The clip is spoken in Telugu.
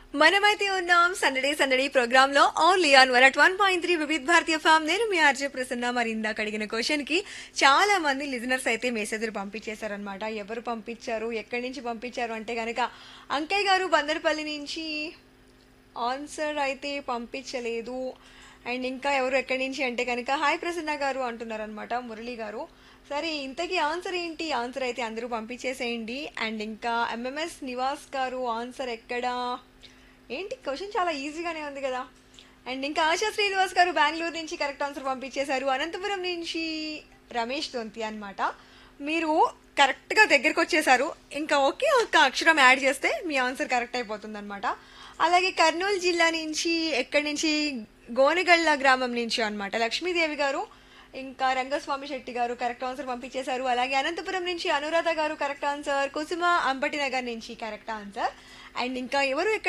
మనమైతే ఉన్నాం సందడి సందడి ప్రోగ్రామ్ లో only on one at one point three Vividh Bharati from నేను మీ ఆర్జే ప్రసన్న మరి ఇందాక అడిగిన క్వశ్చన్ కి చాలా మంది లిజనర్స్ అయితే మెసేజ్లు పంపించేశారనమాట ఎవరు పంపించారు ఎక్కడి నుంచి పంపించారు అంటే కనుక అంకయ్య గారు బందరపల్లి నుంచి ఆన్సర్ అయితే పంపించలేదు అండ్ ఇంకా ఎవరు ఎక్కడి నుంచి అంటే కనుక హాయ్ ప్రసన్న గారు అంటున్నారు అనమాట మురళి గారు సరే ఇంతకీ ఆన్సర్ ఏంటి ఆన్సర్ అయితే అందరూ పంపించేసేయండి అండ్ ఇంకా ఎంఎంఎస్ నివాస్ గారు ఆన్సర్ ఎక్కడా ఏంటి క్వశ్చన్ చాలా ఈజీగానే ఉంది కదా అండ్ ఇంకా ఆశా శ్రీనివాస్ గారు బెంగళూరు నుంచి కరెక్ట్ ఆన్సర్ పంపించేశారు అనంతపురం నుంచి రమేష్ దొంతి అనమాట మీరు కరెక్ట్గా దగ్గరికి వచ్చేసారు ఇంకా ఒకే ఒక్క అక్షరం యాడ్ చేస్తే మీ ఆన్సర్ కరెక్ట్ అయిపోతుంది అనమాట అలాగే కర్నూలు జిల్లా నుంచి ఎక్కడి నుంచి గోనెగళ్ళ గ్రామం నుంచి అనమాట లక్ష్మీదేవి గారు ఇంకా రంగస్వామి శెట్టి గారు కరెక్ట్ ఆన్సర్ పంపించేశారు అలాగే అనంతపురం నుంచి అనురాధ గారు కరెక్ట్ ఆన్సర్ కుసుమ అంబటి నగర్ నుంచి కరెక్ట్ ఆన్సర్ అండ్ ఇంకా ఎవరు ఎక్కడ